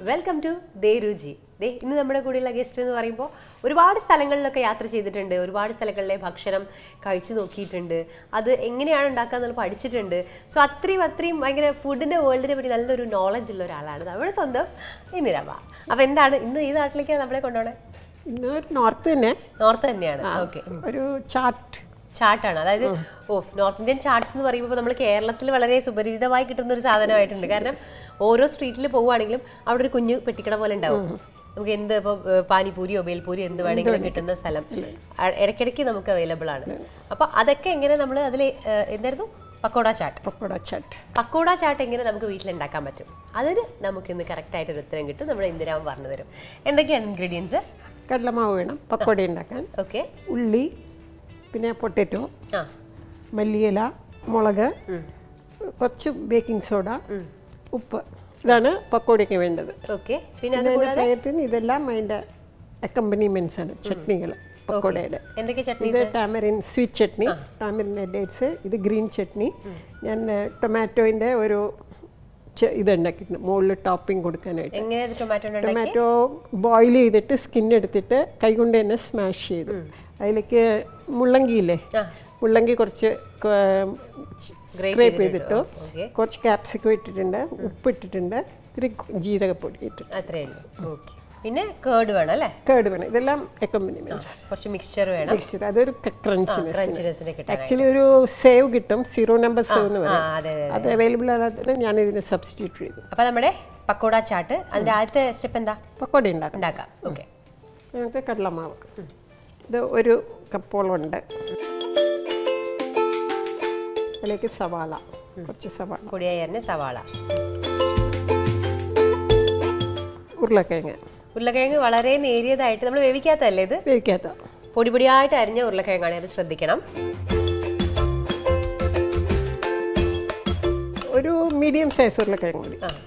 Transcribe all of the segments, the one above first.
Welcome to ദേ രുചി ദേ ഇന്ന് നമ്മുടെ കൂടെയുള്ള ഗസ്റ്റ് എന്ന് പറയുമ്പോൾ ഒരുപാട് സ്ഥലങ്ങളിലൊക്കെ യാത്ര ചെയ്തിട്ടുണ്ട് ഒരുപാട് സ്ഥലങ്ങളിലെ ഭക്ഷണം കഴിച്ചു നോക്കിയിട്ടുണ്ട് അത് എങ്ങനെയാണ് ഉണ്ടാക്കുക എന്നുള്ളത് പഠിച്ചിട്ടുണ്ട് സോ അത്രയും അത്രയും ഭയങ്കര ഫുഡിന്റെ വേൾഡിനെ പറ്റി നല്ലൊരു നോളജ് ഉള്ള ഒരാളാണ് നമ്മുടെ സ്വന്തം ഇന്ദിരമ്മ അപ്പൊ എന്താണ് ഇന്ന് ഈ നാട്ടിലേക്ക് നമ്മളെ കൊണ്ടുപോകണേ ഇന്ന് നോർത്ത് തന്നെ നോർത്ത് തന്നെയാണ് ഓക്കെ ഒരു ചാറ്റ് ചാട്ടാണ് അതായത് ഓ നോർത്ത് ഇന്ത്യൻ ചാട്ട്സ് എന്ന് പറയുമ്പോൾ നമ്മൾ കേരളത്തിൽ വളരെ സുപരിചിതമായി കിട്ടുന്ന ഒരു സാധനമായിട്ടുണ്ട് കാരണം ഓരോ സ്ട്രീറ്റിൽ പോവുകയാണെങ്കിലും അവിടെ ഒരു കുഞ്ഞു പെട്ടിക്കട പോലെ ഉണ്ടാവും നമുക്ക് എന്ത് ഇപ്പോൾ പാനിപൂരിയോ ബേൽപൂരിയോ എന്ത് വേണമെങ്കിലും കിട്ടുന്ന സ്ഥലം അ- ഇടയ്ക്കിടയ്ക്ക് നമുക്ക് അവൈലബിൾ ആണ് അപ്പൊ അതൊക്കെ എങ്ങനെ നമ്മൾ അതിൽ എന്തായിരുന്നു പക്കോട ചാട്ട് പക്കോട ചാറ്റ് പക്കോട ചാട്ട് എങ്ങനെ നമുക്ക് വീട്ടിൽ ഉണ്ടാക്കാൻ പറ്റും അതിന് നമുക്ക് ഇന്ന് കറക്റ്റ് ആയിട്ട് ഒരു ഉത്തരം കിട്ടും നമ്മുടെ ഇന്ദിരാമ പറഞ്ഞു തരും എന്തൊക്കെയാണ് ഇൻഗ്രീഡിയൻസ് കടലമാവ് വേണം പക്കോട ഉണ്ടാക്കാൻ ഓക്കെ ഉള്ളി പിന്നെ പൊട്ടറ്റോ ആ മല്ലിയില മുളക് കുറച്ച് ബേക്കിംഗ് സോഡ ഉപ്പ് ഇതാണ് പക്കോടയ്ക്ക് വേണ്ടത് ഓക്കെ പിന്നെ അത് പിന്നെ അതിൻ്റെ പ്രയത്നം ഇതെല്ലാം അതിൻ്റെ അക്കമ്പനിമെൻറ്റ്സ് ആണ് ചട്നികൾ പക്കോടയുടെ എന്തൊക്കെ ചട്നി ഇത് ടാമറിൻ സ്വീറ്റ് ചട്നി ടാമറിൻ്റെ ഡേറ്റ്സ് ഇത് ഗ്രീൻ ചട്നി ഞാൻ ടൊമാറ്റോൻ്റെ ഒരു ച- ഇത് ഉണ്ടാക്കിയിട്ടുണ്ട് മുകളിൽ ടോപ്പിംഗ് കൊടുക്കാനായിട്ട് എങ്ങനെ ടൊമാറ്റോ ഉണ്ടാക്കി ടൊമാറ്റോ ബോയിൽ ചെയ്തിട്ട് സ്കിൻ എടുത്തിട്ട് കൈകൊണ്ട് തന്നെ സ്മാഷ് ചെയ്തു അതിലേക്ക് മുള്ളങ്കിയില്ലേ ആ. മുള്ളങ്കി കുറച്ച് സ്ക്രേപ്പ് ചെയ്തിട്ടു ഓക്കെ കുറച്ച് ക്യാപ്സിക്കം ഇട്ടിട്ടുണ്ട് ഉപ്പ് ഇട്ടിട്ടുണ്ട് ഇത്തിരി ജീരകപ്പൊടി ഇട്ടിട്ടുണ്ട് അത്രേ ഉള്ളൂ ഓക്കെ പിന്നെ കേർഡ് വേണം അല്ലേ കേട് വേണം ഇതെല്ലാം അക്കമ്പനിമെന്റ്സ് കുറച്ച് മിക്സ്ചർ വേണം മിക്സ്ചർ അതൊരു ക്രഞ്ചിനെസ് ക്രഞ്ചിനെസ്സിന് കിട്ടാൻ ആക്ച്വലി ഒരു സേവ് കിട്ടും സീറോ നമ്പർ സേവ് എന്ന് ആ പറയും അതെ അതെ അത് അവൈലബിൾ ആകാതെ ഞാൻ ഇതിനെ സബ്സ്റ്റിറ്റ്യൂട്ട് ചെയ്തു അപ്പൊ നമ്മുടെ പക്കോട ചാട്ട് അതിന്റെ ആദ്യത്തെ സ്റ്റെപ്പ് എന്താ പക്കോട ഉണ്ടാക്കാം ഉണ്ടാക്കാം ഓക്കെ ഞങ്ങൾക്ക് കടലമാവ് ഇത് ഒരു കപ്പോളം ഉണ്ട് അതിലേക്ക് സവാള കുറച്ച് സവാള പൊടിയായി അരിഞ്ഞ സവാള ഉരുളക്കിഴങ്ങ് ഉരുളക്കിഴങ്ങ് വളരെ നേരിയതായിട്ട് നമ്മൾ വേവിക്കാത്തതല്ലേ ഇത് വേവിക്കാത്ത പൊടി പൊടിയായിട്ട് അരിഞ്ഞ ഉരുളക്കിഴങ്ങാണ് അത് ശ്രദ്ധിക്കണം ഒരു മീഡിയം സൈസ് ഉരുളക്കിഴങ്ങ് മതി ആ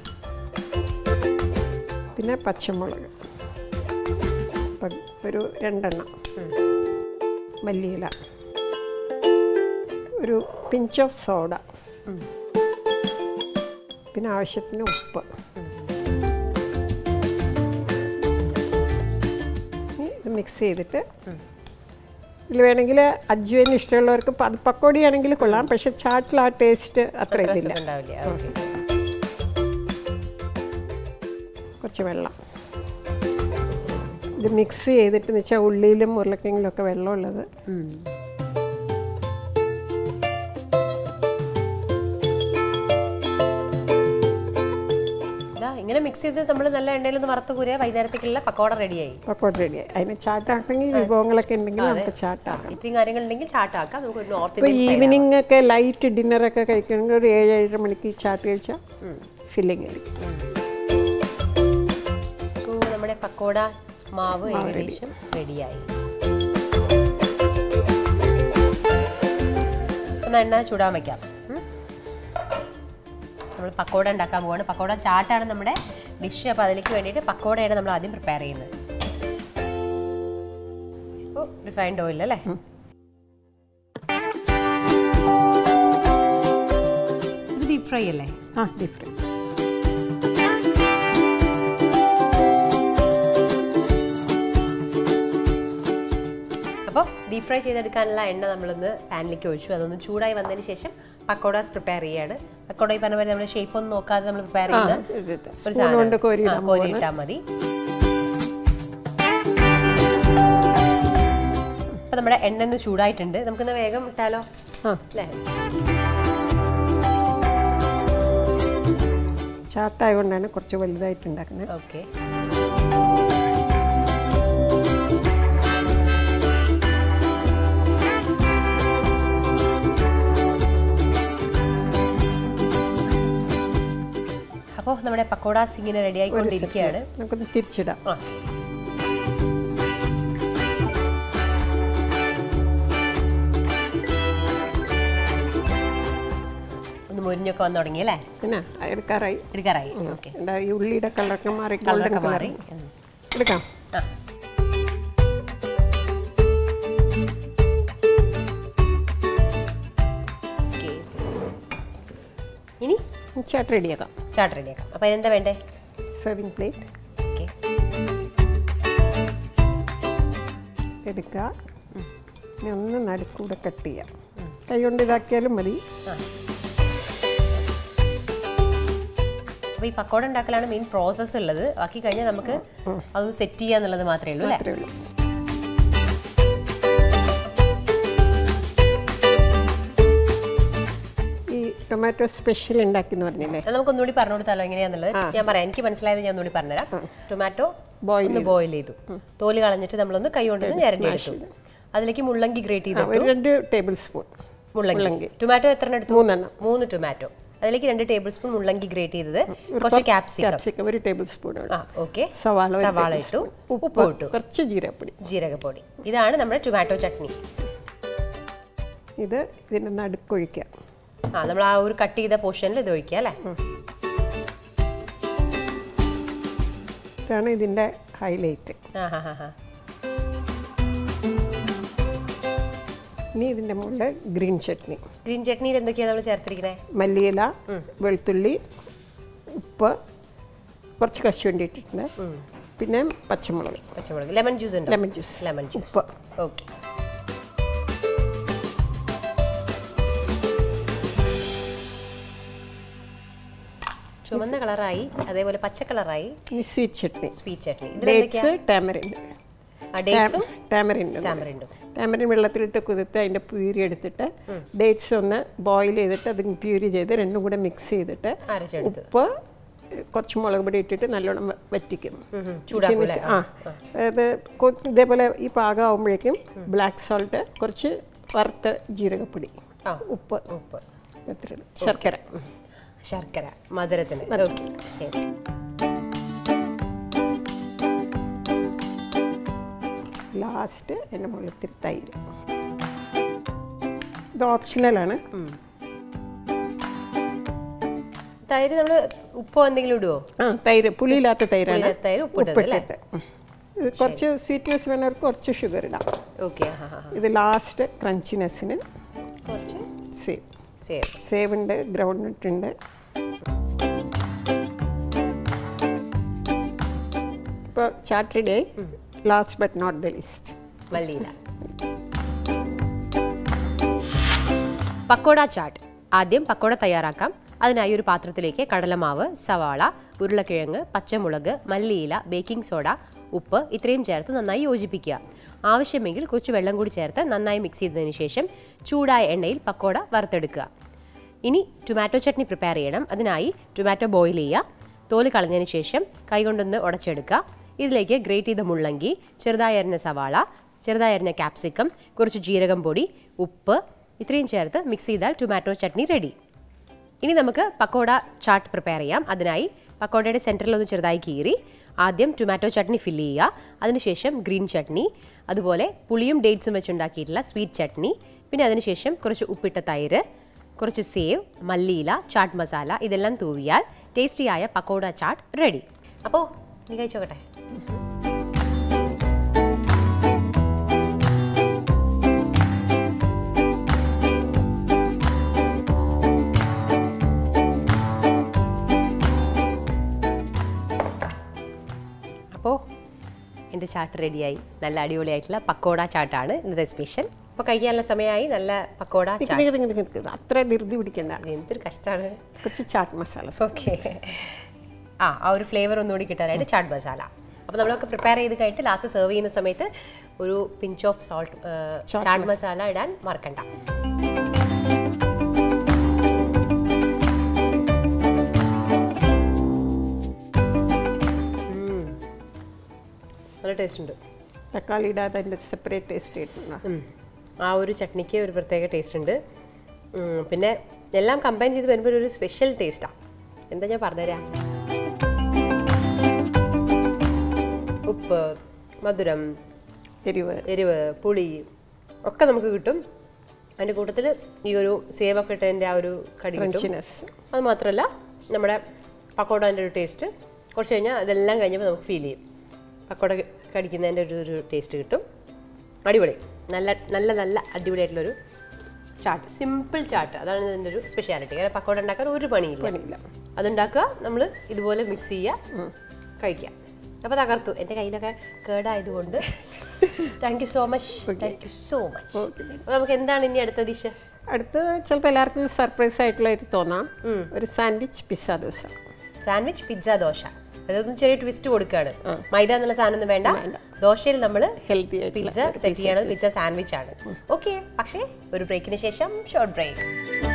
പിന്നെ പച്ചമുളക് പ- ഒരു രണ്ടെണ്ണം മല്ലിയില ഒരു പിഞ്ച് ഓഫ് സോഡ പിന്നെ ആവശ്യത്തിന് ഉപ്പ് ഇനി ഇത് മിക്സ് ചെയ്തിട്ട് ഇതിൽ വേണമെങ്കിൽ അജ്വൈൻ ഇഷ്ടമുള്ളവർക്ക് പ- അത് പക്കോടിയാണെങ്കിൽ കൊള്ളാം പക്ഷെ ചാട്ടിൽ ആ ടേസ്റ്റ് അത്ര ഇതില്ല ഉണ്ടാവില്ല ഓക്കെ കുറച്ച് വെള്ളം ഇത് മിക്സ് ചെയ്തിട്ട് എന്ന് വെച്ചാൽ ഉള്ളിയിലും ഉരുളക്കിഴങ്ങിലും ഒക്കെ വെള്ളമുള്ളത് ഇതാ ഇങ്ങനെ മിക്സ് ചെയ്ത് നമ്മൾ നല്ല എണ്ണയിൽ ഒന്ന് വറുത്ത് കൂരിയ വൈകുന്നേരത്തേക്കുള്ള പക്കോട റെഡിയായി പക്കോട റെഡിയായി അതിന് ചാട്ടാക്കണമെങ്കിൽ വിഭവങ്ങളൊക്കെ ഉണ്ടെങ്കിൽ നമുക്ക് ചാട്ടാക്കാം ഇത്രയും കാര്യങ്ങളുണ്ടെങ്കിൽ ചാട്ടാക്കാം നമുക്ക് ഒരു നോർത്ത് ഇപ്പോൾ ഇന്ത്യൻ ഈവനിങ് ഒക്കെ ലൈറ്റ് ഡിന്നറൊക്കെ കഴിക്കണമെങ്കിൽ ഒരു ഏഴ് ഏഴര മണിക്ക് ഈ ചാട്ട് കഴിച്ചാൽ ഫില്ലിങ് ആയിരിക്കും സോ നമ്മുടെ പക്കോട മാവ് ഏകദേശം റെഡിയായി ഒന്ന് എണ്ണ ചൂടാൻ വയ്ക്കാം ഉം. നമ്മൾ പക്കോട ഉണ്ടാക്കാൻ പോവാണ് പക്കോട ചാട്ടാണ് നമ്മുടെ ഡിഷ് അപ്പോൾ അതിലേക്ക് വേണ്ടിയിട്ട് പക്കോടയാണ് നമ്മൾ ആദ്യം പ്രിപ്പയർ ചെയ്യുന്നത് ഇപ്പോൾ റിഫൈൻഡ് ഓയിൽ അല്ലേ ഇത് ഡീപ് ഫ്രൈ അല്ലേ ആ ഡിഫറെൻറ്റ് അപ്പോൾ ഡീപ് ഫ്രൈ ചെയ്തെടുക്കാനുള്ള എണ്ണ നമ്മളൊന്ന് പാനിലേക്ക് ഒഴിച്ചു അതൊന്ന് ചൂടായി വന്നതിന് ശേഷം പക്കോടാസ് പ്രിപ്പയർ ചെയ്യാണ് പക്കോട ഈ പറഞ്ഞ പോലെ നമ്മൾ ഷേപ്പ് ഒന്നും നോക്കാതെ നമ്മൾ പ്രിപ്പയർ ചെയ്യുന്ന ഒരു സ്പൂൺ കൊണ്ട് കോരി ആ, കോരി ഇട്ടാൽ മതി അപ്പൊ നമ്മുടെ എണ്ണ ഒന്ന് ചൂടായിട്ടുണ്ട് നമുക്കൊന്ന് വേഗം ഇട്ടാലോ ആ അല്ലേ ചാട്ടായതുകൊണ്ടാണ് കുറച്ച് വലുതായിട്ട് ഉണ്ടാക്കുന്നത് ഓക്കെ അപ്പോൾ നമ്മുടെ പക്കോടാസ് ഇങ്ങനെ റെഡി ആയിക്കൊണ്ടിരിക്കുകയാണ് നമുക്കൊന്ന് തിരിച്ചിടാം ആ ഒന്ന് മുരിഞ്ഞൊക്കെ വന്നു തുടങ്ങി അല്ലേ പിന്നെ എടുക്കാറായി എടുക്കാറായി ഓക്കെ എന്താ ഈ ഉള്ളിയുടെ കളറൊക്കെ മാറി ഗോൾഡൻ കളറൊക്കെ കളർ മാറി ഉം. എടുക്കാം ആ ഓക്കെ ഇനി ചാട്ട് റെഡിയാക്കാം ചാട്ട് റെഡിയാക്കാം അപ്പോൾ എന്താ വേണ്ടേ സെർവിങ് പ്ലേറ്റ് ഓക്കെ എടുക്കുക ഇനി ഒന്ന് നടുക്കൂടെ കട്ട് ചെയ്യാം കൈ കൊണ്ട് ഇതാക്കിയാലും മതി അപ്പോൾ ഈ പക്കോട ഉണ്ടാക്കലാണ് മെയിൻ പ്രോസസ്സ് ഉള്ളത് ബാക്കി കഴിഞ്ഞാൽ നമുക്ക് അതൊന്ന് സെറ്റ് ചെയ്യുക എന്നുള്ളത് മാത്രമേ ഉള്ളൂ അല്ലേ അത്രേ ഉള്ളൂ ഈ ടൊമാറ്റോ സ്പെഷ്യൽ ഉണ്ടാക്കി എന്ന് പറഞ്ഞില്ലേ അത് നമുക്ക് ഒന്നുകൂടി പറഞ്ഞു കൊടുത്താലോ എങ്ങനെയാന്നുള്ളത് ഞാൻ പറയാം എനിക്ക് മനസ്സിലായത് ഞാൻ ഒന്നുകൂടി പറഞ്ഞുതരാം ടൊമാറ്റോ Boil ഒന്ന് ബോയിൽ ചെയ്തു തോല് കളഞ്ഞിട്ട് നമ്മളൊന്ന് കൈ കൊണ്ടൊന്ന് ഞരണ്ടിയെടുത്തു അതിലേക്ക് മുള്ളങ്കി ഗ്രേറ്റ് ആ, ചെയ്തു ഒരു രണ്ട് ടേബിൾ സ്പൂൺ മുള്ളങ്കി ടൊമാറ്റോ എത്ര എടുത്തു മൂന്നെണ്ണം മൂന്ന് ടൊമാറ്റോ അതിലേക്ക് രണ്ട് ടേബിൾ സ്പൂൺ മുള്ളങ്കി ഗ്രേറ്റ് ചെയ്തത് കുറച്ച് ക്യാപ്സിക്കം ക്യാപ്സിക്കം ഒരു ടേബിൾ സ്പൂൺ ആ ഓക്കെ സവാള ഒരു സവാള tablespoon. ഇട്ടു ഉപ്പ് ഉപ്പ് ഇട്ടു കുറച്ച് ജീരകപ്പൊടി ജീരകപ്പൊടി ഇതാണ് നമ്മുടെ ടൊമാറ്റോ ചട്നി ഇത് ഇതിൻ്റെ നടുക്കൊഴിക്കുക ആ നമ്മൾ ആ ഒരു കട്ട് ചെയ്ത പോർഷനിൽ ഇത് ഒഴിക്കുക അല്ലേ ഇതാണ് ഇതിൻ്റെ ഹൈലൈറ്റ് ആ ഹാ ഹാ ഹാ ഇനി ഇതിൻ്റെ മുകളിൽ ഗ്രീൻ ചട്നി ഗ്രീൻ ചട്നിയിൽ എന്തൊക്കെയാണ് നമ്മൾ ചേർത്തിരിക്കുന്നത് മല്ലിയില വെളുത്തുള്ളി ഉപ്പ് കുറച്ച് കശുവണ്ടി ഇട്ടിട്ടുണ്ട് പിന്നെ പച്ചമുളക് പച്ചമുളക് ലെമൺ ജ്യൂസ് ഉണ്ടോ ലെമൺ ജ്യൂസ് ലെമൺ ജ്യൂസ് ഉപ്പ് ഓക്കെ ചുവന്ന കളറായി അതേപോലെ പച്ച കളറായി ഇനി സ്വീറ്റ് ചട്നി സ്വീറ്റ് ചട്നി ഇതിലെന്തൊക്കെയാ ഡേറ്റ്സ് ടാമറിൻഡ് ആ ഡേറ്റ്സും ടാമറിൻഡ് ടാമറിൻഡും ടാമറിൻ വെള്ളത്തിലിട്ട് കുതിർത്ത് അതിൻ്റെ പ്യൂരി എടുത്തിട്ട് ഡേറ്റ്സ് ഒന്ന് ബോയിൽ ചെയ്തിട്ട് അത് പ്യൂരി ചെയ്ത് രണ്ടും കൂടെ മിക്സ് ചെയ്തിട്ട് അരച്ചെടുത്ത് ഉപ്പ് കുറച്ച് മുളക് പൊടി ഇട്ടിട്ട് നല്ലോണം വ- വറ്റിക്കും ചൂടാക്കും ചിന്ന- ആ അത് കൊ- ഇതേപോലെ ഈ പാകമാകുമ്പോഴേക്കും ബ്ലാക്ക് സോൾട്ട് കുറച്ച് വറുത്ത ജീരകപ്പൊടി ആ ഉപ്പ് ഉപ്പ് എത്ര ശർക്കര ശർക്കര മധുരത്തിന് ഓക്കെ ശരി ലാസ്റ്റ് എൻ്റെ മുകളിൽ തൈര് ഇത് ഓപ്ഷണലാണ് തൈര് നമ്മൾ ഉപ്പോ എന്തെങ്കിലും ഇടുവോ ആ തൈര് പുളിയില്ലാത്ത തൈരാണ് പുളിയില്ലാത്ത തൈര് ഉപ്പിട്ടത് അല്ലേ? ഉപ്പിട്ടിട്ട് ഉം. ഇത് കുറച്ച് സ്വീറ്റ്നെസ് വേണവർക്ക് കുറച്ച് ഷുഗർ ഇടാം ഓക്കെ ഹാ ഹാ ഇത് ലാസ്റ്റ് ക്രഞ്ചിനെസ്സിന് കുറച്ച് സേവ് സേവ് സേവ് ഉണ്ട് ഗ്രൗണ്ട് നട്ട് ഉണ്ട് ഇപ്പോൾ Saturday last but not the least മല്ലിയില പക്കോട ചാട്ട് ആദ്യം പക്കോട തയ്യാറാക്കാം അതിനായി ഒരു പാത്രത്തിലേക്ക് കടലമാവ് സവാള ഉരുളക്കിഴങ്ങ് പച്ചമുളക് മല്ലിയില ബേക്കിംഗ് സോഡ ഉപ്പ് ഇത്രയും ചേർത്ത് നന്നായി യോജിപ്പിക്കുക ആവശ്യമെങ്കിൽ കുറച്ച് വെള്ളം കൂടി ചേർത്ത് നന്നായി മിക്സ് ചെയ്തതിന് ശേഷം ചൂടായ എണ്ണയിൽ പക്കോട വറുത്തെടുക്കുക ഇനി ടൊമാറ്റോ ചട്നി പ്രിപ്പയർ ചെയ്യണം അതിനായി ടൊമാറ്റോ ബോയിൽ ചെയ്യുക തോല് കളഞ്ഞതിന് ശേഷം കൈകൊണ്ടൊന്ന് ഉടച്ചെടുക്കുക ഇതിലേക്ക് ഗ്രേറ്റ് ചെയ്ത മുള്ളങ്കി ചെറുതായി അരിഞ്ഞ സവാള ചെറുതായി അരിഞ്ഞ ക്യാപ്സിക്കം കുറച്ച് ജീരകം പൊടി ഉപ്പ് ഇത്രയും ചേർത്ത് മിക്സ് ചെയ്താൽ ടൊമാറ്റോ ചട്നി റെഡി ഇനി നമുക്ക് പക്കോട ചാട്ട് പ്രിപ്പയർ ചെയ്യാം അതിനായി പക്കോടയുടെ സെൻറ്ററിൽ ഒന്ന് ചെറുതായി കീറി ആദ്യം ടൊമാറ്റോ ചട്നി ഫില്ല് ചെയ്യുക അതിനുശേഷം ഗ്രീൻ ചട്നി അതുപോലെ പുളിയും ഡേറ്റ്സും വെച്ചുണ്ടാക്കിയിട്ടുള്ള സ്വീറ്റ് ചട്നി പിന്നെ അതിനുശേഷം കുറച്ച് ഉപ്പിട്ട തൈര് കുറച്ച് സേവ് മല്ലിയില ചാട്ട് മസാല ഇതെല്ലാം തൂവിയാൽ ടേസ്റ്റിയായ പക്കോട ചാട്ട് റെഡി അപ്പോൾ നീ കഴിച്ചോക്കട്ടെ അപ്പോൾ എൻ്റെ ചാട്ട് റെഡിയായി നല്ല അടിപൊളിയായിട്ടുള്ള പക്കോട ചാട്ടാണ് ഇന്നത്തെ സ്പെഷ്യൽ അപ്പോൾ കഴിക്കാനുള്ള സമയമായി നല്ല പക്കോട നിക്ക് ചാട്ട് നിക്ക് നിക്ക് നിക്ക്. അത്ര ധൃതി പിടിക്കണ്ട എന്തൊരു കഷ്ടമാണ് കുറച്ച് ചാട്ട് മസാല ഓക്കെ ആ ആ ഒരു ഫ്ലേവർ ഒന്നുകൂടി കിട്ടാനായിട്ട് ചാട്ട് മസാല അപ്പോൾ നമ്മളൊക്കെ പ്രിപ്പയർ ചെയ്ത് കഴിഞ്ഞിട്ട് ലാസ്റ്റ് സെർവ് ചെയ്യുന്ന സമയത്ത് ഒരു pinch of salt chaat masala ഇടാൻ മറക്കണ്ട ഉം. നല്ല ടേസ്റ്റ് ഉണ്ട് തക്കാളി ഇടാതെ അതിൻ്റെ സെപ്പറേറ്റ് ടേസ്റ്റ് കിട്ടുന്ന ഉം. ആ ഒരു ചട്നിക്ക് ഒരു പ്രത്യേക ടേസ്റ്റ് ഉണ്ട് ഉം, പിന്നെ എല്ലാം കമ്പൈൻ ചെയ്ത് വരുമ്പോൾ ഒരു സ്പെഷ്യൽ ടേസ്റ്റാണ് എന്താ ഞാൻ പറഞ്ഞുതരാം ഉപ്പ് മധുരം എരിവ് എരിവ് പുളി ഒക്കെ നമുക്ക് കിട്ടും അതിൻ്റെ കൂട്ടത്തിൽ ഈ ഒരു സേവൊക്കെ ഇട്ടതിൻ്റെ ആ ഒരു കടി കിട്ടും ക്രഞ്ചിനെസ് അത് മാത്രമല്ല നമ്മുടെ പക്കോടേൻ്റെ ഒരു ടേസ്റ്റ് കുറച്ച് കഴിഞ്ഞാൽ ഇതെല്ലാം കഴിഞ്ഞപ്പോൾ നമുക്ക് ഫീൽ ചെയ്യും പക്കോട കടിക്കുന്നതിൻ്റെ ഒരു ഒരു ടേസ്റ്റ് കിട്ടും അടിപൊളി നല്ല നല്ല നല്ല അടിപൊളിയായിട്ടുള്ളൊരു ചാട്ട് സിമ്പിൾ ചാട്ട് അതാണ് ഇതിൻ്റെ ഒരു സ്പെഷ്യാലിറ്റി കാരണം പക്കോട ഉണ്ടാക്കാൻ ഒരു പണിയില്ല പണിയില്ല അതുണ്ടാക്കുക നമ്മൾ ഇതുപോലെ മിക്സ് ചെയ്യുക കഴിക്കാം അപ്പോൾ തകർത്തു എൻ്റെ കയ്യിലൊക്കെ കേടായതുകൊണ്ട് thank you so much thank you so much okay അപ്പോൾ നമുക്ക് എന്താണ് ഇനി അടുത്ത ഡിഷ് അടുത്ത് ചിലപ്പോൾ എല്ലാവർക്കും സർപ്രൈസ് ആയിട്ടുള്ളതായിട്ട് തോന്നാം ഒരു sandwich pizza dosa sandwich pizza dosa അതൊന്നും ചെറിയ ട്വിസ്റ്റ് കൊടുക്കുകയാണ് മൈദ എന്നുള്ള സാധനം ഒന്നും വേണ്ട ദോശയിൽ നമ്മൾ ഹെൽത്തി ആയിട്ട് പിസ്സ സെറ്റ് ചെയ്യണത് പിസ്സ സാൻഡ്വിച്ച് ആണ് ഓക്കെ പക്ഷേ ഒരു ബ്രേക്കിന് ശേഷം short break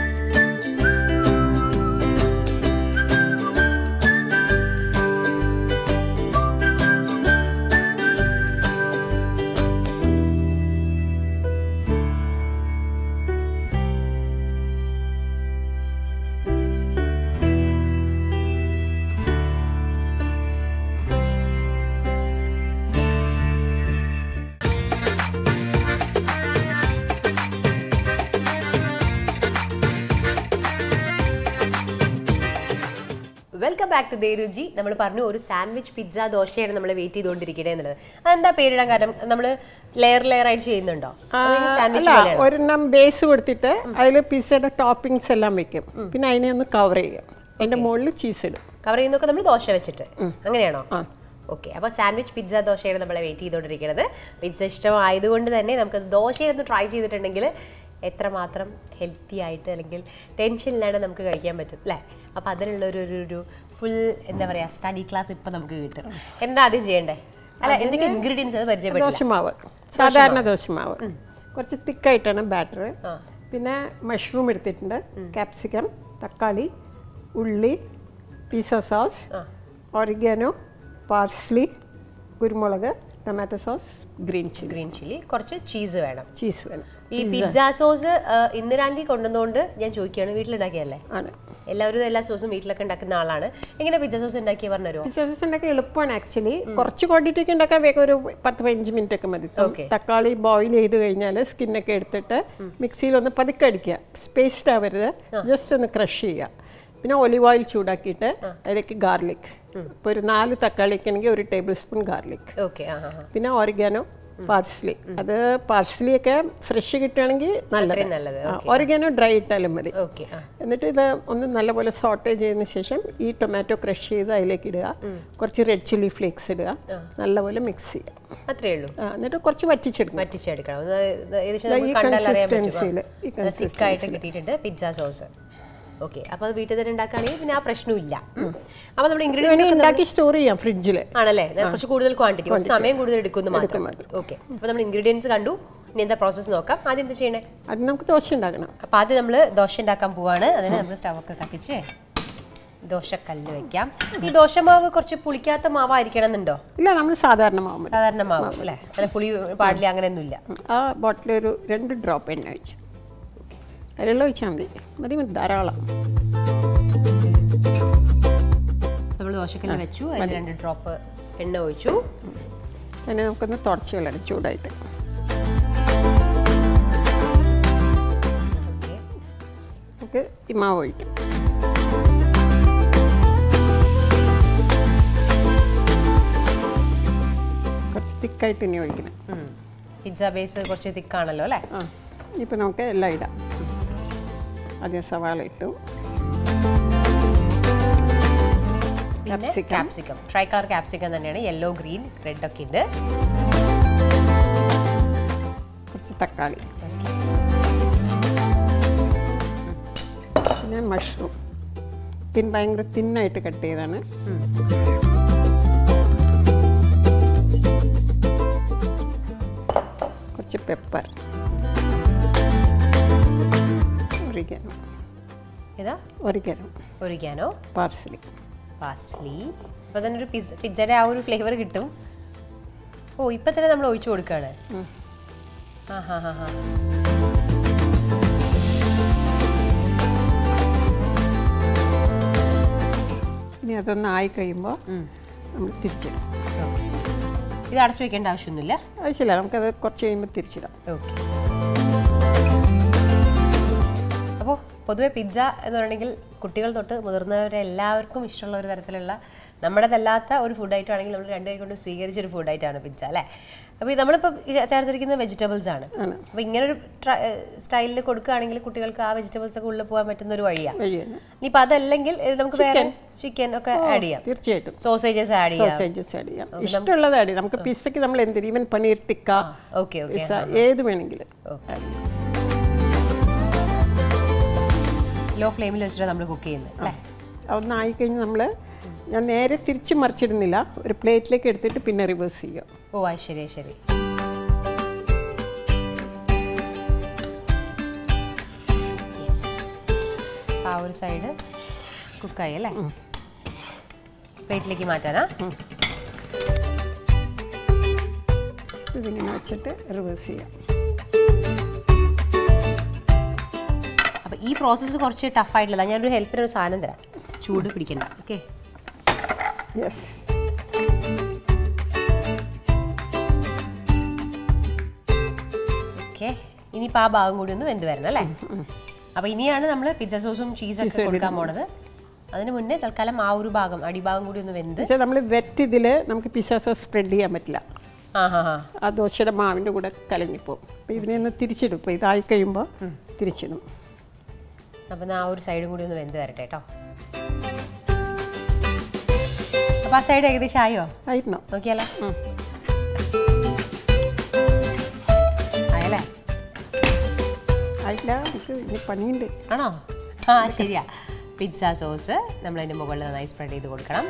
welcome back to ദേരുചി നമ്മൾ പറഞ്ഞു ഒരു സാൻഡ്വിച്ച് പിസ്സ ദോശയാണ് നമ്മൾ വെയിറ്റ് ചെയ്തുകൊണ്ടിരിക്കുന്നത് എന്നുള്ളത് അതെന്താ പേരിടാൻ കാരണം നമ്മൾ ലെയർ ലെയർ ആയിട്ട് ചെയ്യുന്നുണ്ടോ സാൻഡ്വിച്ച് അല്ല ഒരെണ്ണം ബേസ് കൊടുത്തിട്ട് അതിൽ പിസ്സയുടെ ടോപ്പിംഗ്സ് എല്ലാം വെക്കും പിന്നെ അതിനെ ഒന്ന് കവർ ചെയ്യും അതിന്റെ മുകളിൽ ചീസ് ഇടും കവർ ചെയ്യുന്നൊക്കെ നമ്മൾ ദോശ വെച്ചിട്ട് അങ്ങനെയാണോ ഓക്കെ അപ്പോൾ സാൻഡ്വിച്ച് പിസ്സ ദോശയാണ് നമ്മളെ വെയിറ്റ് ചെയ്തുകൊണ്ടിരിക്കുന്നത് പിസ്സ ഇഷ്ടമായതുകൊണ്ട് തന്നെ നമുക്ക് ദോശയൊന്ന് ട്രൈ ചെയ്തിട്ടുണ്ടെങ്കിൽ എത്രമാത്രം ഹെൽത്തി ആയിട്ട് അല്ലെങ്കിൽ ടെൻഷനില്ലാണ്ട് നമുക്ക് കഴിക്കാൻ പറ്റും അല്ലേ അപ്പോൾ അതിനുള്ള ഒരു ഒരു ഒരു ഫുൾ എന്താ പറയുക സ്റ്റഡി ക്ലാസ് ഇപ്പം നമുക്ക് കിട്ടും എന്താ ആദ്യം ചെയ്യണ്ടേ അല്ല എന്തൊക്കെ ഇൻഗ്രീഡിയൻസ് അത് പരിചയപ്പെട്ടില്ല ദോശമാവ് സാധാരണ ദോശമാവ് കുറച്ച് തിക്കായിട്ടാണ് ബാറ്റർ ആ. പിന്നെ മഷ്റൂം എടുത്തിട്ടുണ്ട് ക്യാപ്സിക്കം തക്കാളി ഉള്ളി പിസ്സ സോസ് ആ. ഒറിഗാനോ പാർസ്ലി കുരുമുളക് tomato sauce green chilli green chilli കുറച്ച് ചീസ് വേണം ചീസ് വേണം ഈ പിസ്സ സോസ് ഇന്ദിരാൻറ്റി കൊണ്ടുവന്നുകൊണ്ട് ഞാൻ ചോദിക്കുകയാണ് വീട്ടിലുണ്ടാക്കിയല്ലേ ആണ് എല്ലാവരും എല്ലാ സോസും വീട്ടിലൊക്കെ ഉണ്ടാക്കുന്ന ആളാണ് എങ്ങനെ പിസ്സ സോസ് ഉണ്ടാക്കിയ പറഞ്ഞു പിസ്സ സോസ് ഉണ്ടാക്കാൻ എളുപ്പമാണ് ആക്ച്വലി കുറച്ച് ക്വാണ്ടിറ്റി ഒക്കെ ഉണ്ടാക്കാൻ വേഗം ഒരു പത്ത് പതിനഞ്ച് മിനിറ്റ് ഒക്കെ മതി Okay. തക്കാളി ബോയിൽ ചെയ്ത് കഴിഞ്ഞാൽ സ്കിന്നൊക്കെ എടുത്തിട്ട് മിക്സിയിൽ ഒന്ന് പതുക്കെ അടിക്കുക സ്പേസ്ഡ് ആവരുത് ജസ്റ്റ് ഒന്ന് ക്രഷ് ചെയ്യുക പിന്നെ ഒലിവ് ഓയിൽ ചൂടാക്കിയിട്ട് അതിലേക്ക് ഗാർലിക് ഇപ്പോൾ ഒരു നാല് തക്കാളിക്ക് ആണെങ്കിൽ ഒരു ടേബിൾ സ്പൂൺ ഗാർലിക് ഓക്കെ ആ ആ പിന്നെ ഓറിഗാനോ പാർസ്ലി അത് പാർസ്ലി ഒക്കെ ഫ്രഷ് കിട്ടുകയാണെങ്കിൽ നല്ലത് അത്രയും നല്ലത് ഓറിഗാനോ ഡ്രൈ ഇട്ടാലും മതി ഓക്കെ ആ എന്നിട്ട് ഇത് ഒന്ന് നല്ലപോലെ സോട്ടേ ചെയ്തതിന് ശേഷം ഈ ടൊമാറ്റോ ക്രഷ് ചെയ്ത് അതിലേക്ക് ഇടുക കുറച്ച് റെഡ് ചില്ലി ഫ്ലേക്സ് ഇടുക നല്ലപോലെ മിക്സ് ചെയ്യുക അത്രേ ഉള്ളൂ ആ, എന്നിട്ട് കുറച്ച് വറ്റിച്ചെടുക്കണം വറ്റിച്ചെടുക്കണം ഒന്ന് ഇത് ഏകദേശം ദാ ഈ നമുക്ക് കണ്ടാൽ അറിയാൻ കൺസിസ്റ്റൻസിയിൽ ഈ പറ്റും തിക്കായിട്ട് കിട്ടിയിട്ടുണ്ട് പിസ്സ സോസ് ഓക്കെ അപ്പോൾ അത് വീട്ടിൽ തന്നെ ഉണ്ടാക്കുകയാണെങ്കിൽ പിന്നെ ആ പ്രശ്നമില്ല അപ്പോൾ നമ്മുടെ ഇൻഗ്രീഡിയൻസ് വേണമെങ്കിൽ ഉണ്ടാക്കി സ്റ്റോർ ചെയ്യാം ഫ്രിഡ്ജിൽ ആണല്ലേ ഞാൻ കുറച്ച് കൂടുതൽ ക്വാണ്ടിറ്റി കുറച്ച് സമയം കൂടുതൽ എടുക്കുന്നു മാത്രം ഓക്കെ അപ്പോൾ നമ്മൾ ഇൻഗ്രീഡിയൻസ് കണ്ടു ഇനി എന്താ പ്രോസസ്സ് നോക്കാം ആദ്യം എന്താ ചെയ്യണേ അത് നമുക്ക് ദോശ ഉണ്ടാക്കണം അപ്പോൾ ആദ്യം നമ്മൾ ദോശ ഉണ്ടാക്കാൻ പോവാണ് അതിന് നമുക്ക് സ്റ്റവൊക്കെ കത്തിച്ച് ദോശക്കല്ല് വെക്കാം ഈ ദോശമാവ് കുറച്ച് പുളിക്കാത്ത മാവായിരിക്കണം എന്നുണ്ടോ ഇല്ല നമ്മൾ സാധാരണ മാവ് മതി സാധാരണ മാവ് അല്ലേ അല്ല പുളി പാടില്ല അങ്ങനെയൊന്നുമില്ല ആ ബോട്ടിൽ ഒരു രണ്ട് ഡ്രോപ്പ് എണ്ണ ഒഴിച്ചു അതിലുള്ള ഒഴിച്ചാൽ മതി മതി മതി ധാരാളം നമ്മൾ ദോശക്കല്ല് വെച്ചു അതിൽ രണ്ട് ഡ്രോപ്പ് എണ്ണ ഒഴിച്ചു അതിനെ നമുക്കൊന്ന് തുടച്ച് കളയണം ചൂടായിട്ട് ഓക്കെ നമുക്ക് ഈ മാവ് ഒഴിക്കാം കുറച്ച് തിക്കായിട്ട് ഇനി ഒഴിക്കണം പിസ്സ ബേസ് കുറച്ച് തിക്കാണല്ലോ അല്ലേ ആ ഇപ്പം നമുക്ക് എല്ലാം ഇടാം ആദ്യം സവാള ഇട്ടു പിന്നെ Capsicum. Capsicum tricolour capsicum തന്നെയാണ് യെല്ലോ ഗ്രീൻ റെഡ് ഒക്കെ ഉണ്ട് കുറച്ച് തക്കാളി പിന്നെ മഷ്റൂം തിൻ ഭയങ്കര തിന്നായിട്ട് കട്ട് ചെയ്താണ് കുറച്ച് പെപ്പർ ഒറിഗാനോ ഇതാ ഒറിഗാനോ ഒരിക്കാനോ പാർസലി പാസ്ലി അപ്പോൾ തന്നെ ഒരു പിസ്സ പിസ്സയുടെ ആ ഒരു ഫ്ലേവർ കിട്ടും ഓ ഇപ്പം തന്നെ നമ്മൾ ഒഴിച്ചു കൊടുക്കുകയാണ് ആ ഹാ ഹാ ഹാ ഇനി അതൊന്ന് ആയി കഴിയുമ്പോൾ നമ്മൾ തിരിച്ചിടും ഇത് അടച്ചു വെക്കേണ്ട ആവശ്യമൊന്നുമില്ല ആവശ്യമില്ല നമുക്കത് കുറച്ച് കഴിയുമ്പോൾ തിരിച്ചിടാം ഓക്കെ അപ്പോൾ പൊതുവെ പിസ്സ എന്ന് പറഞ്ഞിട്ടുണ്ടെങ്കിൽ കുട്ടികൾ തൊട്ട് മുതിർന്നവരെ എല്ലാവർക്കും ഇഷ്ടമുള്ള ഒരു തരത്തിലുള്ള നമ്മുടേതല്ലാത്ത ഒരു ഫുഡ് ഐറ്റം ആണെങ്കിൽ നമ്മൾ രണ്ടു കൈ കൊണ്ട് സ്വീകരിച്ച ഒരു ഫുഡ് ഐറ്റമാണ് പിസ്സ അല്ലേ അപ്പോൾ നമ്മളിപ്പോൾ ചേർത്തിരിക്കുന്നത് വെജിറ്റബിൾസ് ആണ് അപ്പോൾ ഇങ്ങനെ ഒരു സ്റ്റൈലിൽ കൊടുക്കുകയാണെങ്കിൽ കുട്ടികൾക്ക് ആ വെജിറ്റബിൾസ് ഒക്കെ ഉള്ളിൽ പോകാൻ പറ്റുന്ന ഒരു വഴിയാണ് വഴിയാണ് ഇനിയിപ്പോൾ അതല്ലെങ്കിൽ ഇത് നമുക്ക് വേറെ ചിക്കൻ ഒക്കെ ആഡ് ചെയ്യാം തീർച്ചയായിട്ടും സോസേജസ് ആഡ് ചെയ്യാം സോസേജസ് ആഡ് ചെയ്യാം ഇഷ്ടമുള്ളത് ആഡ് ചെയ്യാം നമുക്ക് പിസ്സയ്ക്ക് നമ്മൾ എന്ത് even paneer tikka okay okay pizza ഏത് വേണമെങ്കിലും ലോ ഫ്ലെയിമിൽ വെച്ചിട്ട് നമ്മൾ കുക്ക് ചെയ്യുന്നത് അല്ലേ അതൊന്നായി കഴിഞ്ഞ് നമ്മൾ ഞാൻ നേരെ തിരിച്ച് മറിച്ചിടുന്നില്ല ഒരു പ്ലേറ്റിലേക്ക് എടുത്തിട്ട് പിന്നെ റിവേഴ്സ് ചെയ്യും ഓ അത് ശരി അത് ശരി Yes. ആ ഒരു സൈഡ് കുക്കായി അല്ലേ പ്ലേറ്റിലേക്ക് മാറ്റാനാ ഇതിങ്ങനെ വെച്ചിട്ട് റിവേഴ്സ് ചെയ്യാം അപ്പൊ ഈ പ്രോസസ്സ് കുറച്ച് ടഫ് ആയിട്ടുള്ളതാണ് ഞാനൊരു ഹെൽപ്പിന് ഒരു സാധനം തരാം ചൂട് പിടിക്കണ്ട ഓക്കെ യെസ് ഓക്കെ ഇനിയിപ്പോൾ ആ ഭാഗം കൂടി ഒന്ന് വെന്ത് വരണം അല്ലേ അപ്പൊ ഇനിയാണ് നമ്മൾ പിസ്സ സോസും ചീസൊക്കെ കൊടുക്കാൻ പോണത് അതിന് മുന്നേ തൽക്കാലം ആ ഒരു ഭാഗം അടിഭാഗം കൂടി ഒന്ന് വെന്ത് പക്ഷേ നമ്മൾ വെറ്റ് ഇതിൽ നമുക്ക് പിസ്സ സോസ് സ്പ്രെഡ് ചെയ്യാൻ പറ്റില്ല ആ ഹാ ഹാ ആ ദോശയുടെ മാവിൻ്റെ കൂടെ കലങ്ങിപ്പോവും അപ്പോൾ ഇതിനെ ഒന്ന് തിരിച്ചിടും ഇപ്പോൾ ഇതായി കഴിയുമ്പോൾ തിരിച്ചിടും അപ്പം ആ ഒരു സൈഡും കൂടി ഒന്ന് വെന്ത് വരട്ടെ കേട്ടോ അപ്പൊ ആ സൈഡ് ഏകദേശം ആയോ ആയിരുന്നോ നോക്കിയാലോ ആയല്ലേ ആയില്ല നമുക്ക് ഇനി പണിയുണ്ട് ആണോ ആ ശരിയാ പിസ്സ സോസ് നമ്മൾ അതിന്റെ മുകളിൽ നന്നായി സ്പ്രെഡ് ചെയ്ത് കൊടുക്കണം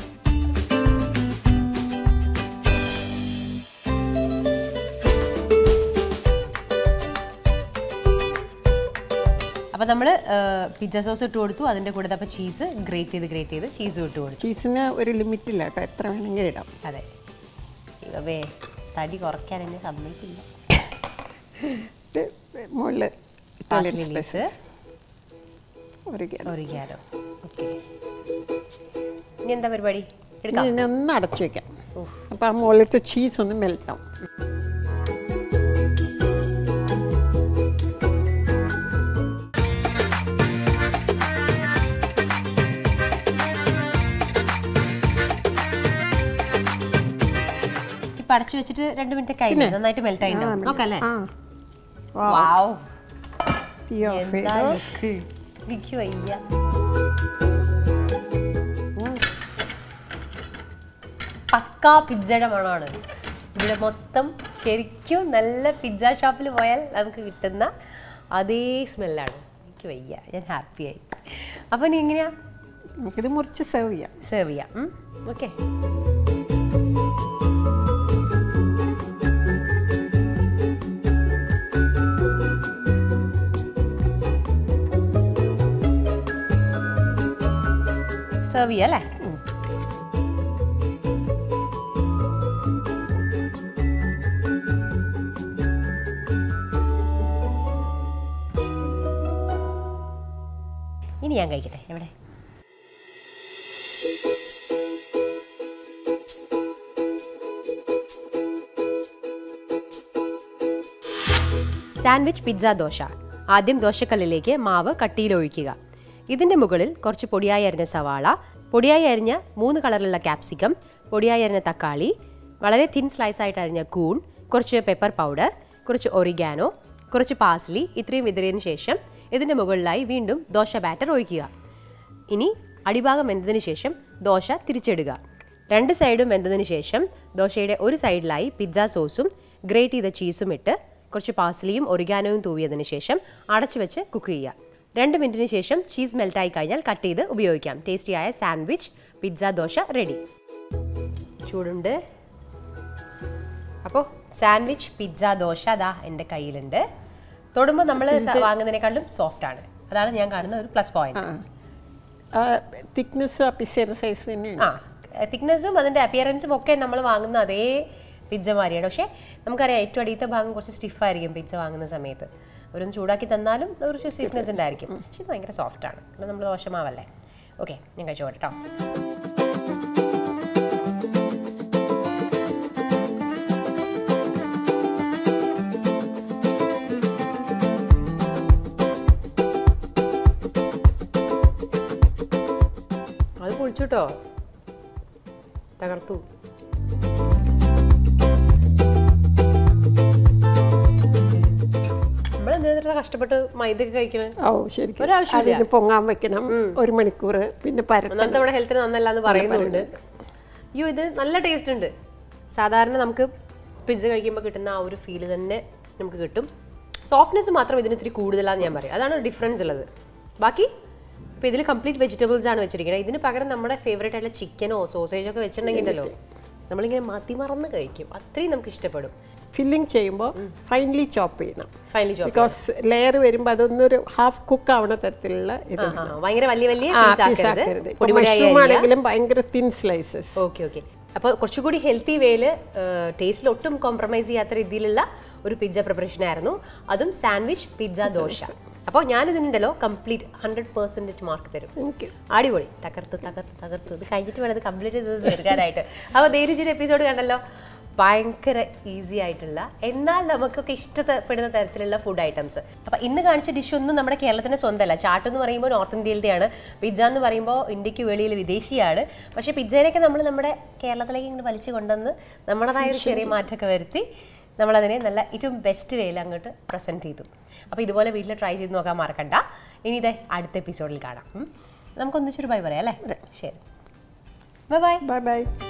അപ്പം നമ്മൾ പിസ്സ സോസ് ഇട്ട് കൊടുത്തു അതിൻ്റെ കൂടെ അപ്പോൾ ചീസ് ഗ്രേറ്റ് ചെയ്ത് ഗ്രേറ്റ് ചെയ്ത് ചീസും ഇട്ട് കൊടുത്തു ചീസിന് ഒരു ലിമിറ്റ് ഇല്ല കേട്ടോ എത്ര വേണമെങ്കിലും ഇടാം അതെ ഇവേ തടി കുറയ്ക്കാൻ എന്നെ സമ്മതിക്കില്ല മുകളിൽ Parsley leaves. ഒരു ഗ്യാസ് ഒറിഗാനോ ഓക്കെ ഇനി എന്താ പരിപാടി എടുക്കാം ഇതിനെ ഒന്ന് അടച്ചു വെക്കാം ഉഫ്. അപ്പോൾ ആ മുകളിലത്തെ ചീസ് ഒന്ന് മെൽറ്റാവും ഇപ്പൊ അടച്ചു വെച്ചിട്ട് രണ്ട് മിനിറ്റ് കഴിഞ്ഞു നന്നായിട്ട് മെൽറ്റ് ആയിട്ടുണ്ടാവും നോക്കല്ലേ ആ വാവ് തീ ഓഫ് എന്താ ചെയ്തു look? എനിക്ക് വയ്യ ഉം. പക്കാ പിസ്സയുടെ മണമാണ് ഇവിടെ മൊത്തം ശരിക്കും നല്ല പിസ്സ ഷോപ്പിൽ പോയാൽ നമുക്ക് കിട്ടുന്ന അതേ സ്മെല്ലാണ് എനിക്ക് വയ്യ ഞാൻ ഹാപ്പിയായി അപ്പോൾ ഇനി എങ്ങനെയാ നമുക്കിത് മുറിച്ച് സെർവ് ചെയ്യാം സെർവ് ചെയ്യാം ഓക്കെ സെർവ് ചെയ്യാം അല്ലേ ഇനി ഞാൻ കഴിക്കട്ടെ എവിടെ സാൻഡ്വിച്ച് പിസ്സ ദോശ ആദ്യം ദോശക്കല്ലിലേക്ക് മാവ് കട്ടിയിൽ ഒഴിക്കുക ഇതിന്റെ മുകളിൽ കുറച്ച് പൊടിയായി അരിഞ്ഞ സവാള പൊടിയായി അരിഞ്ഞ മൂന്ന് കളറിലുള്ള ക്യാപ്സിക്കം പൊടിയായി അരിഞ്ഞ തക്കാളി വളരെ തിൻ സ്ലൈസ് ആയിട്ട് അരിഞ്ഞ കൂൺ കുറച്ച് പെപ്പർ പൗഡർ കുറച്ച് ഒറിഗാനോ കുറച്ച് പാസ്ലി ഇത്രയും വിതറിയതിനു ശേഷം ഇതിന്റെ മുകളിലായി വീണ്ടും ദോശ ബാറ്റർ ഒഴിക്കുക ഇനി അടിഭാഗം വെന്തതിന് ശേഷം ദോശ തിരിച്ചിടുക രണ്ട് സൈഡും വെന്തതിന് ശേഷം ദോശയുടെ ഒരു സൈഡിലായി പിസ്സ സോസും ഗ്രേറ്റ് ചെയ്ത ചീസും ഇട്ട് കുറച്ച് പാസ്ലിയും ഒറിഗാനോയും തൂവിയതിന് ശേഷം അടച്ചു വെച്ച് കുക്ക് ചെയ്യുക രണ്ട് മിനിറ്റിന് ശേഷം ചീസ് മെൽറ്റായി കഴിഞ്ഞാൽ കട്ട് ചെയ്ത് ഉപയോഗിക്കാം ടേസ്റ്റിയായ സാൻഡ്വിച്ച് പിസ്സ ദോശ റെഡി ചൂടുണ്ട് അപ്പോൾ സാൻഡ്വിച്ച് പിസ്സ ദോശ അതാ എൻ്റെ കയ്യിലുണ്ട് തൊടുമ്പോൾ നമ്മൾ വാങ്ങുന്നതിനേക്കാളും സോഫ്റ്റ് ആണ് അതാണ് ഞാൻ കാണുന്ന ഒരു പ്ലസ് പോയിന്റ് ആ തിക്നെസ് ആ പിസ്സയുടെ സൈസ് തന്നെയാണ് ആ തിക്നെസ്സും അതിൻ്റെ അപ്പിയറൻസും ഒക്കെ നമ്മൾ വാങ്ങുന്ന അതേ പിസ്സ മാതിരിയാണ് പക്ഷേ നമുക്കറിയാം ഏറ്റവും അടിയത്തെ ഭാഗം കുറച്ച് സ്റ്റിഫായിരിക്കും പിസ്സ വാങ്ങുന്ന സമയത്ത് അവരൊന്ന് ചൂടാക്കി തന്നാലും കുറച്ച് സ്റ്റിഫ്നെസ് ഉണ്ടായിരിക്കും പക്ഷെ ഇത് ഭയങ്കര സോഫ്റ്റ് ആണ് കാരണം നമ്മൾ ദോശമാവല്ലേ ഓക്കെ ഞാൻ കഴിച്ചോട്ടെ കേട്ടോ അത് പൊളിച്ചുട്ടോ തകർത്തു നമ്മൾ എന്തിനാ കഷ്ടപ്പെട്ട് മൈദ ഒക്കെ കഴിക്കണേ ഓ ശരിക്കും ഒരാവശ്യമില്ല. അതിന് പൊങ്ങാൻ വെക്കണം ഒരു മണിക്കൂർ പിന്നെ പരത്തണം ഒന്നാമത്തെ നമ്മുടെ ഹെൽത്തിന് നന്നല്ല എന്ന് പറയുന്നുണ്ട് അയ്യോ ഇത് നല്ല ടേസ്റ്റ് ഉണ്ട് സാധാരണ നമുക്ക് പിസ്സ കഴിക്കുമ്പോൾ കിട്ടുന്ന ആ ഒരു ഫീല് തന്നെ നമുക്ക് കിട്ടും സോഫ്റ്റ്നെസ് മാത്രം ഇതിന് ഇത്തിരി കൂടുതലാന്ന് ഞാൻ പറയും അതാണ് ഡിഫറൻസ് ഉള്ളത് ബാക്കി ഇപ്പോൾ ഇതിൽ കംപ്ലീറ്റ് വെജിറ്റബിൾസ് ആണ് വെച്ചിരിക്കുന്നത് ഇതിന് പകരം നമ്മുടെ ഫേവറേറ്റ് ആയിട്ടുള്ള ചിക്കനോ സോസേജോ ഒക്കെ വെച്ചിട്ടുണ്ടെങ്കിൽ ഉണ്ടല്ലോ നമ്മളിങ്ങനെ മതിമറന്ന് കഴിക്കും അത്രയും നമുക്ക് ഇഷ്ടപ്പെടും ഫില്ലിംഗ് ചെയ്യുമ്പോൾ ഫൈനലി ചോപ്പ് ചെയ്യണം ഫൈനലി ചോപ്പ് ബിക്കോസ് ലെയർ വരുമ്പോൾ അതൊന്നൊരു ഹാഫ് കുക്ക് ആവണ തരത്തിലുള്ള ഇത് ഭയങ്കര വലിയ വലിയ ആ പീസ് പീസ് ആക്കരുത് ആക്കരുത് പൊടി പൊടിയായി മഷ്റൂം ആണെങ്കിലും ഭയങ്കര തിൻ സ്ലൈസസ് ഓക്കെ ഓക്കെ അപ്പോൾ കുറച്ചുകൂടി ഹെൽത്തി വേയിൽ ടേസ്റ്റിൽ ഒട്ടും കോംപ്രമൈസ് ചെയ്യാത്ത രീതിയിലുള്ള ഒരു പിസ്സ പ്രിപ്പറേഷൻ ആയിരുന്നു അതും സാൻഡ്വിച്ച് പിസ്സ ദോശ അപ്പോൾ ഞാനിതിനുണ്ടല്ലോ കംപ്ലീറ്റ് ഹൺഡ്രഡ് പെർസെൻറ്റേജ് മാർക്ക് തരും എനിക്ക് അടിപൊളി തകർത്തു തകർത്തു തകർത്തു ഇത് കഴിഞ്ഞിട്ട് വേണം ഇത് കംപ്ലീറ്റ് ചെയ്ത് തീർക്കാനായിട്ട് അപ്പോൾ ദേരിച്ചൊരു എപ്പിസോഡ് കണ്ടല്ലോ ഭയങ്കര ഈസി ആയിട്ടുള്ള എന്നാൽ നമുക്കൊക്കെ ഇഷ്ടപ്പെടുന്ന തരത്തിലുള്ള ഫുഡ് ഐറ്റംസ് അപ്പം ഇന്ന് കാണിച്ച ഡിഷ് ഒന്നും നമ്മുടെ കേരളത്തിന് സ്വന്തമല്ല ചാട്ട് എന്ന് പറയുമ്പോൾ നോർത്ത് ഇന്ത്യയിലത്തെയാണ് പിസ്സ എന്ന് പറയുമ്പോൾ ഇന്ത്യക്ക് വെളിയിൽ വിദേശിയാണ് പക്ഷേ പിസ്സേനൊക്കെ നമ്മൾ നമ്മുടെ കേരളത്തിലേക്ക് ഇങ്ങനെ വലിച്ചു കൊണ്ടുവന്ന് നമ്മുടേതായ ഒരു ചെറിയ മാറ്റമൊക്കെ വരുത്തി നമ്മളതിനെ നല്ല ഏറ്റവും ബെസ്റ്റ് വേയിൽ അങ്ങോട്ട് പ്രസൻറ്റ് ചെയ്തു അപ്പോൾ ഇതുപോലെ വീട്ടിൽ ട്രൈ ചെയ്ത് നോക്കാൻ മറക്കണ്ട ഇനി ഇതേ അടുത്ത എപ്പിസോഡിൽ കാണാം ഉം. നമുക്കൊന്നിച്ചൊരു ബൈ പറയാം അല്ലേ ശരി ബൈ ബൈ ബൈ ബൈ